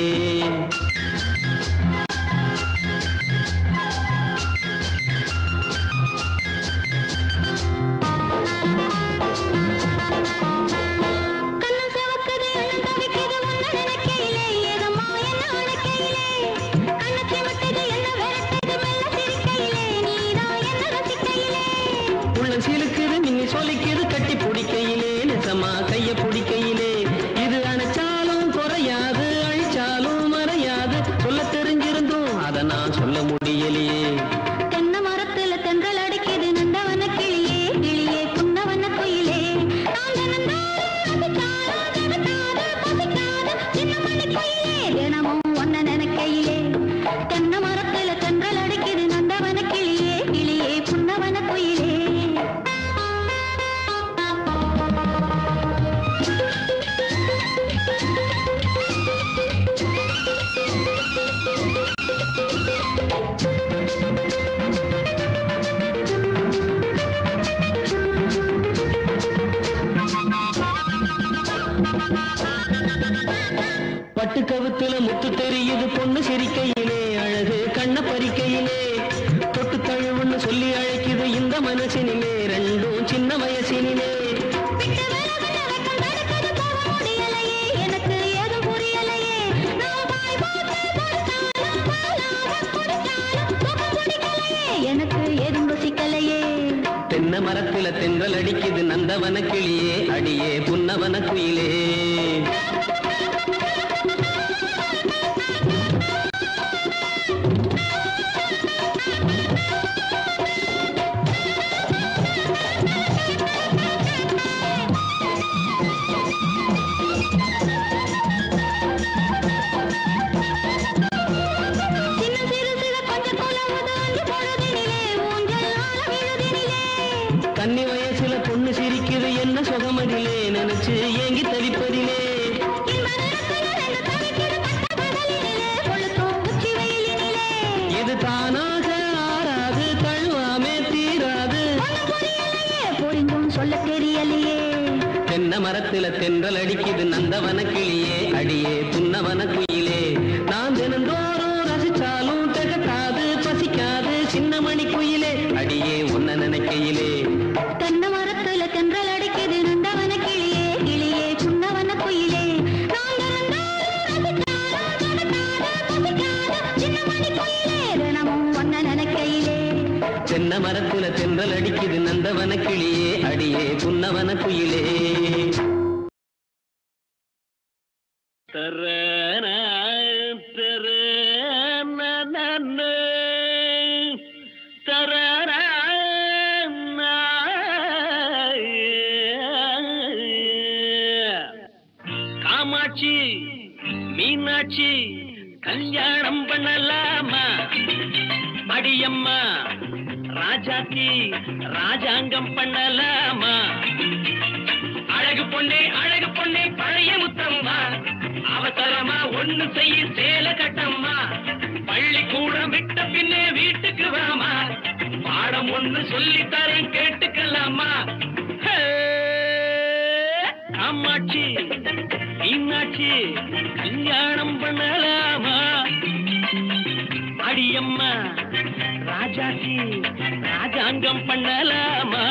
கண்ணம் சிவக்குது எண்ணம் தவிக்குது உன்னை நினைக்கையிலே ஏதம்மா என்ன அழைக்கையிலே கண்ணை சிமிட்டுது என்ன விரட்டுது மெல்ல சிரிக்கையிலே நீதான் என்ன ரசிக்கையிலே உள்ள சிலுக்குது மின்னி சொலிக்குது கட்டி பிடிக்கையிலே நிசமா கைய பிடிக்கையிலே இது அணைச்சாலும் குறையாது அழிச்சாலும் மறையாது சொல்ல தெரிஞ்சிருந்தும் அதை நான் சொல்ல முடியலையே தென்னை மரத்துல தென்றல் அடிக்குது நந்தவன கிளியே கிளியே புன்னவன குயிலே நான் தினந்தோறும் ரசிச்சாலும் திகட்டாது பசிக்காது சின்னமணி குயிலே தினமும் உன்னை நினைக்கையிலே தென்னை மரத்துல தென்றல் அடிக்குது நந்தவன கிளியே கிளியே புன்னவன குயிலே பட்டு கவுத்துல முத்து தெரியுது பொண்ணு சிரிக்கையிலே அழகு கண்ண பறிக்கையிலே தொட்டு தழுவுன்னு சொல்லி அழைக்குது இந்த மனசினிலே ரெண்டும் சின்ன வயசினிலே விட்டு விலகுன வெட்கம் தடுக்குது போக முடியலையே எனக்கு ஏதும் புரியலையே நான் வாய் போட்டு கொடுத்தாலும் பாலாக குடிச்சாலும் சுகம் பிடிக்கலையே எனக்கு ஏதும் ருசிக்கலையே தென்னை மரத்துல தென்றல் அடிக்குது நந்தவன கிளியே அடியே புன்னவன குயிலே சின்ன சிறு சிறு கொஞ்சம் குலவுது அஞ்சு பொழுதினிலே ஊஞ்சல் ஆட விழுதினிலே கன்னி வயசுல பொண்ணு சிரிக்குது என்ன சுகமதிலே நினைச்சு ஏங்கி தவிப்பதிலே இன்ப நிறத்துல ரெண்டு தவிக்குது பட்ட பகலினிலே கொளுத்தும் உச்சி வெயிலினிலே இது தானாக ஆறாது தழுவாமே தீராது ஒண்ணும் புரியலையே புரிந்தும் சொல்ல தெரியலையே தென்னை மரத்துல தென்றல் அடிக்குது நந்தவன கிளியே அடியே புன்னவன குயிலே நான் தினந்தோறும் ரசிச்சாலும் திகட்டாது பசிக்காது சின்ன மணி குயிலே அடியே உன்ன நினைக்கையிலே தென்னை மரத்துல தென்றல் அடிக்குது நந்தவன கிளியே கிளியே சுண்ணவன குயிலே நான் தினந்தோறும் ரசிச்சாலும் திகட்டாது, பசிக்காது, சின்ன மணி குயிலே, தினமும் ஒன்ன நினைக்கையிலே தென்னை மரத்துல தென்றல் அடிக்குது நந்தவன கிளியே அடியே புன்னவன குயிலே தரன தரன காமாட்சி மீனாட்சி கல்யாணம் பண்ணலாமா அடியம்மா ராஜாத்தி ராஜாங்கம் பண்ணலாமா அழகு பொண்ணே அழகு பொண்ணே பழைய முத்தம்மா அவசரமா ஒண்ணு செய்ய சேல கட்டம்மா பள்ளிக்கூடம் விட்ட பின்னே வீட்டுக்கு வாமா பாடம் ஒண்ணு சொல்லி தரேன் கேட்டுக்கலாமா ஹே! அம்மாச்சி மீனாட்சி கல்யாணம் பண்ணலாமா அடியம்மா ராஜாச்சி ராஜாங்கம் பண்ணலாமா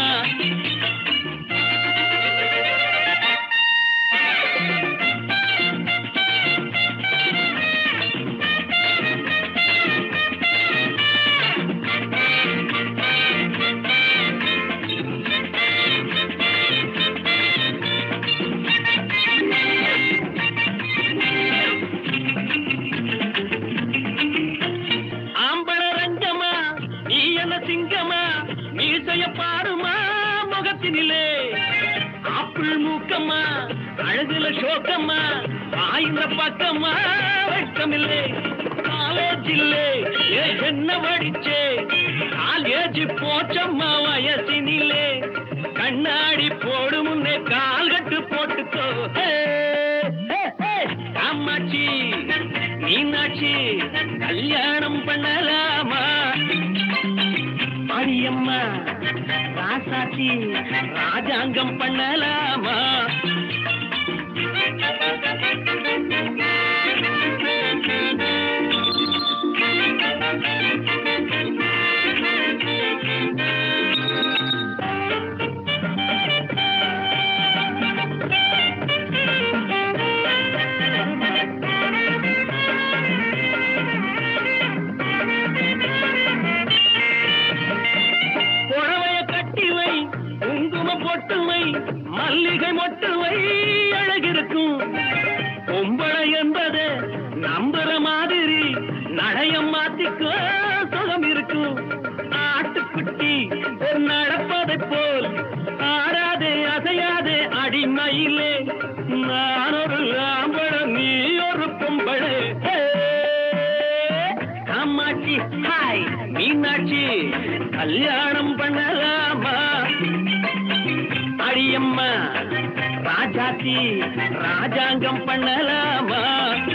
ஆம்பள ரங்கமா நீ என்ன சிங்கமா மீசைய பாருமா முகத்தினிலே ஆப்பிள் மூக்கம்மா அழகுல சோக்கம்மா ஆயிர பக்கம்மா வெட்கமில்லை காலேஜ் இல்லே ஏ என்ன வடிச்சே காலேஜ் போச்சம்மா வயசினிலே கண்ணாடி போடு முன்னே கால் கட்டு போட்டுக்கோ ஹே, ஹே, ஹே. காமாட்சி மீனாட்சி கல்யாணம் பண்ணலாமா அடியம்மா ராசாச்சி ராஜாங்கம் பண்ணலாமா புடவைய கட்டி வை குங்கும பொட்டு வை மல்லிகை மொட்டு வை அழகிருக்கும் பொம்பளை என்பது நம்புற மாதிரி நடையம் மாத்திக்கோ சுகம் இருக்கும் ஆட்டுக்குட்டி ஒரு நடப்பதை போல் ஆடாதே அசையாதே அடிமையிலே நான் ஒரு ஆம்பளம் நீ ஒரு பொம்பளை ஹே! காமாட்சி ஹாய் மீனாட்சி கல்யாணம் பண்ணலாமா அடியம்மா ராஜாத்தி ராஜாங்கம் பண்ணலாமா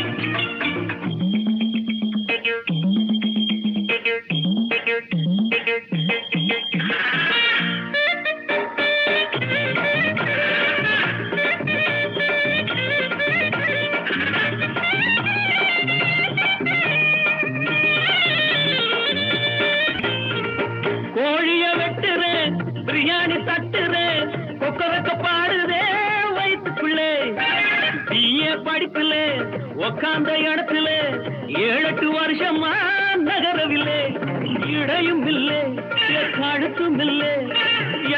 கோழிய வெட்டுறேன் பிரியாணி தட்டுறேன் கொக்கரக்க பாடுதே வயிற்றுக்குள்ளே பிஏ படிப்புல உக்காந்த இடத்துல ஏழெட்டு வருஷமா நகரவில்லை இடையும் இல்லை கழுத்தும் இல்லை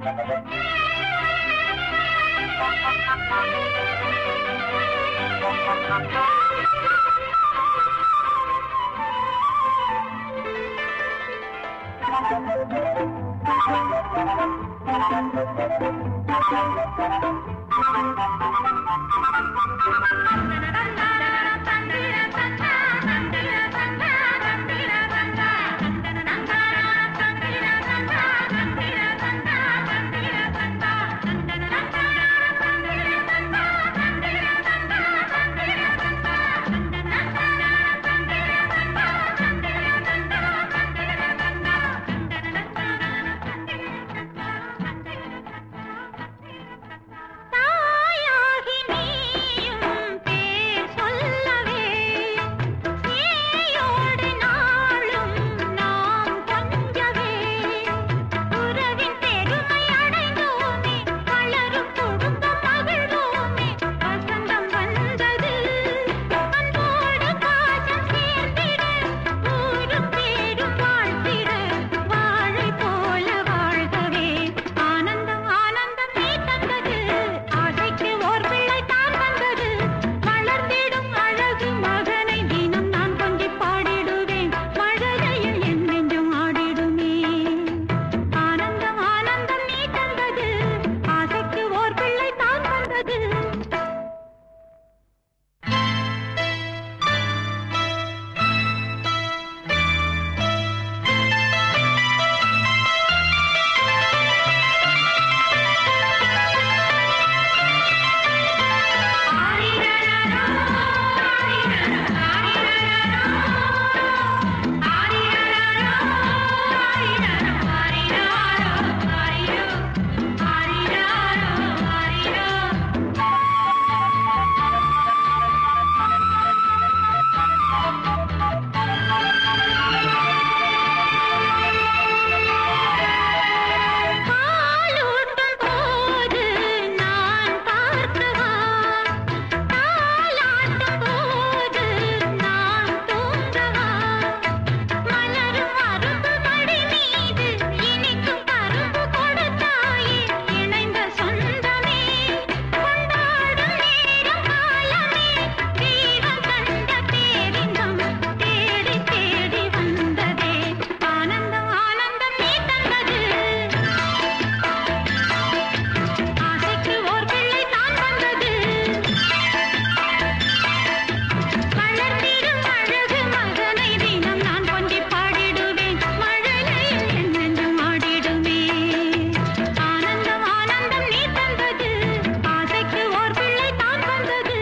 தாயாகி நீயும் பேர் சொல்லவே சேயோடு நாளும் நாம் கொஞ்சவே உறவின் பெருமை அடைந்தோமே வளரும் குடும்பம் மகிழ்வோமே வசந்தம் வந்தது அன்போடு பாசம் சேர்ந்திட ஊரும் பேரும் வாழ்த்திட வாழை போல வாழ்கவே ஆனந்தம் ஆனந்தம் நீ தந்தது ஆசைக்கு ஓர் பிள்ளை தான் வந்தது வளர்ந்திடும் அழகு மகனை தினம் நான் கொஞ்சி பாடிடுவேன் மழலையில் என் நெஞ்சும் ஆடிடுமே ஆனந்தம் ஆனந்தம் நீ தந்தது ஆசைக்கு ஓர் பிள்ளை தான் வந்தது பாலூட்டும் போது நான் பார்க்கவா தாலாட்டும் போது நான் தூங்கவா மலரும் அரும்பு மடி மீது இனிக்கும் கரும்பு கொடுத்தாயே இணைந்த சொந்தமே கொண்டாடும் நேரம் காலமே தெய்வம் தந்த பேரின்பம் தேடி தேடி வந்ததே ஆனந்தம் ஆனந்தம் நீ தந்தது ஆசைக்கு ஓர் பிள்ளை தான் வந்தது வளர்ந்திடும் அழகு மகனை தினம் நான் கொஞ்சி பாடிடுவேன் மழலையில் என் நெஞ்சம் ஆடிடுமே ஆனந்தம் ஆனந்தம் நீ தந்தது ஆசைக்கு ஓர் பிள்ளை தான் வந்தது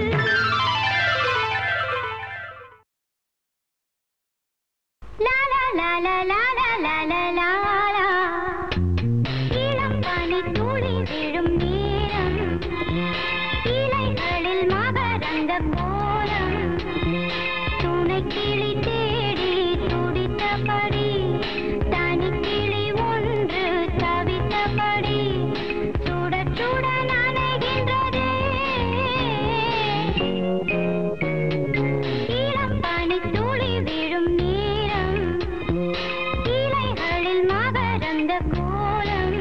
லா லா லா லா லா லா லா லா லா இளம் பனி துளி விழும் நேரம் இலைகளில் மகரந்த கோலம் துணை கிளி தேடி துடித்தபடி தனி கிளி ஒன்று தவித்தபடி சுட சுட நனைகின்றதே இளம் பனி துளி விழும் நேரம் இலைகளில் மகரந்த கோலம்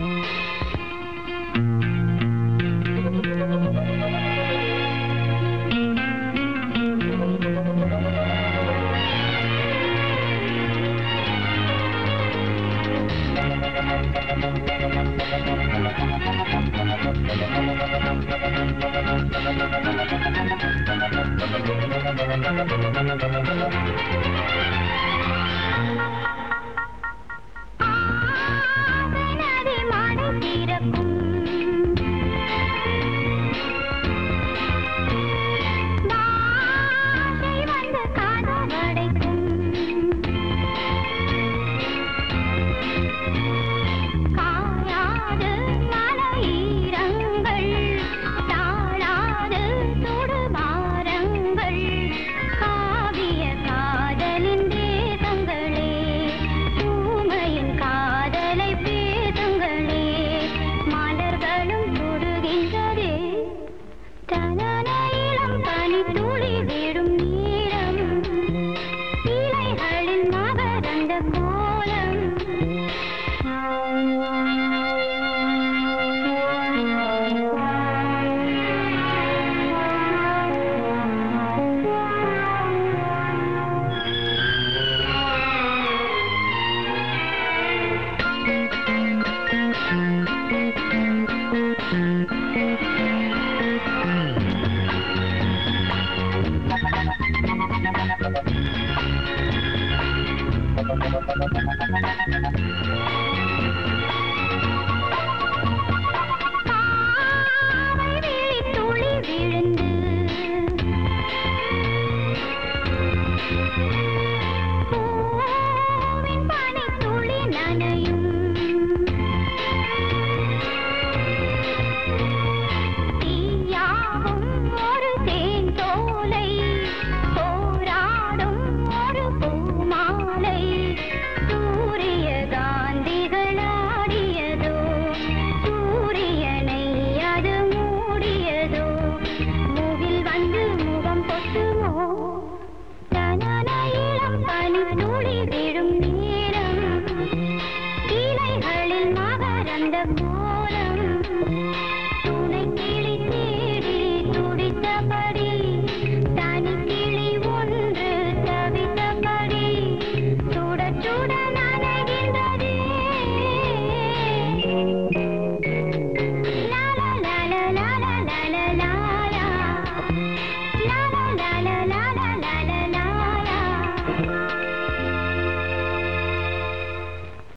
நதி மழை திறக்கும் பாஷை வந்து கதவடைக்கும் காயாது மலையீரங்கள் தாழாது சுடுபாரங்கள் காவிய காதலின்றே பாவை விழி துளி விழுந்து பூவின் பனி துளி நனையும் தீயாகும் ஒரு தேன்தோலை போராடும் ஒரு பூமாலை சூரிய காந்திகளாடியதோ சூரியனை அது மூடியதோ மூவில் வந்து முகம் பொட்டுமோ தனன இளம் பனி துளி விழும் நேரம் இலைகளில் மகரந்த கோலம் துணை கிளி தேடி துடித்தபடி